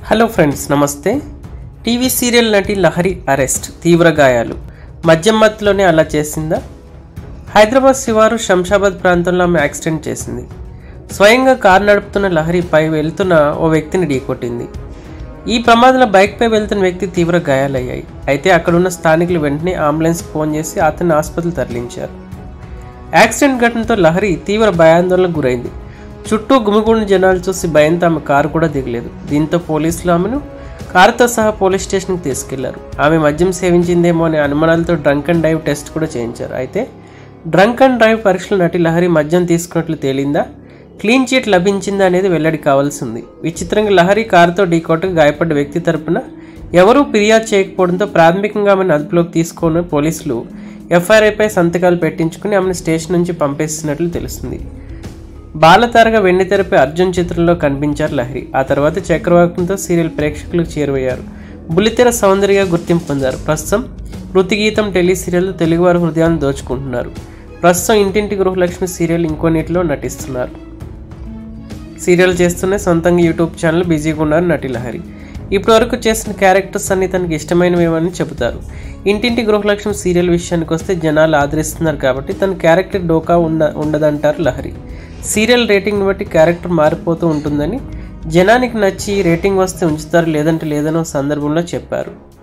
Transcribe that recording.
hello friends namaste TV serial నటి Lahari arrest తీవ్ర గాయాలు మద్యం మత్తులోనే అలా చేసిందా హైదరాబాద్ శివారు శంషాబాద్ ప్రాంతంలో ఆమె యాక్సిడెంట్ చేసింది స్వయంగా కారు నడుపుతున్న లహరిపై వెళ్తున్న ఓ వ్యక్తిని ఢీకొట్టింది ఈ ప్రమాదంలో బైక్పై వెళ్తున్న వ్యక్తి తీవ్ర గాయాలయ్యాయి అయితే అక్కడున్న స్థానికులు వెంటనే అంబులెన్స్ ఫోన్ చేసి అతన్ని ఆసుపత్రికి తరలించారు యాక్సిడెంట్ ఘటనతో లహరి తీవ్ర భయాందోళనకు గురైంది చుట్టూ గుమిగూడిన జనాలు చూసి భయంతో ఆమె కారు కూడా దిగలేదు దీంతో పోలీసులు ఆమెను కారుతో సహా పోలీస్ స్టేషన్కి తీసుకెళ్లారు ఆమె మద్యం సేవించిందేమో అనే అనుమానాలతో డ్రంక్ అండ్ డ్రైవ్ టెస్ట్ కూడా చేయించారు అయితే డ్రంక్ అండ్ డ్రైవ్ పరీక్షలు నటి లహరి మద్యం తీసుకున్నట్లు తేలిందా క్లీన్ చీట్ లభించిందా అనేది వెల్లడి కావాల్సి ఉంది విచిత్రంగా లహరి కారుతో ఢీకొట్టగా గాయపడ్డ వ్యక్తి తరపున ఎవరూ ఫిర్యాదు చేయకపోవడంతో ప్రాథమికంగా ఆమెను అదుపులోకి తీసుకున్న పోలీసులు ఎఫ్ఐఆర్ఐపై సంతకాలు పెట్టించుకుని ఆమెను స్టేషన్ నుంచి పంపేస్తున్నట్లు తెలుస్తుంది బాలతారగా వెండితెరపై అర్జున్ చిత్రంలో కనిపించారు లహరి ఆ తర్వాత చక్రవాకంతో సీరియల్ ప్రేక్షకులకు చేరువయ్యారు బుల్లితెర సౌందర్యగా గుర్తింపు పొందారు ప్రస్తుతం గీతం టెలి సీరియల్ తెలుగువారి హృదయాన్ని దోచుకుంటున్నారు ప్రస్తుతం ఇంటింటి గృహలక్ష్మి సీరియల్ ఇంకొన్నిటిలో నటిస్తున్నారు సీరియల్ చేస్తూనే సొంతంగా యూట్యూబ్ ఛానల్ బిజీగా ఉన్నారు నటి లహరి ఇప్పటివరకు చేసిన క్యారెక్టర్స్ అన్ని తనకి ఇష్టమైనవేమని చెబుతారు ఇంటింటి గృహలక్ష్మి సీరియల్ విషయానికి వస్తే జనాలు ఆదరిస్తున్నారు కాబట్టి తన క్యారెక్టర్ డోకా ఉండ ఉండదంటారు లహరి సీరియల్ రేటింగ్ని బట్టి క్యారెక్టర్ మారిపోతూ ఉంటుందని జనానికి నచ్చి రేటింగ్ వస్తే ఉంచుతారు లేదంటే లేదనో సందర్భంలో చెప్పారు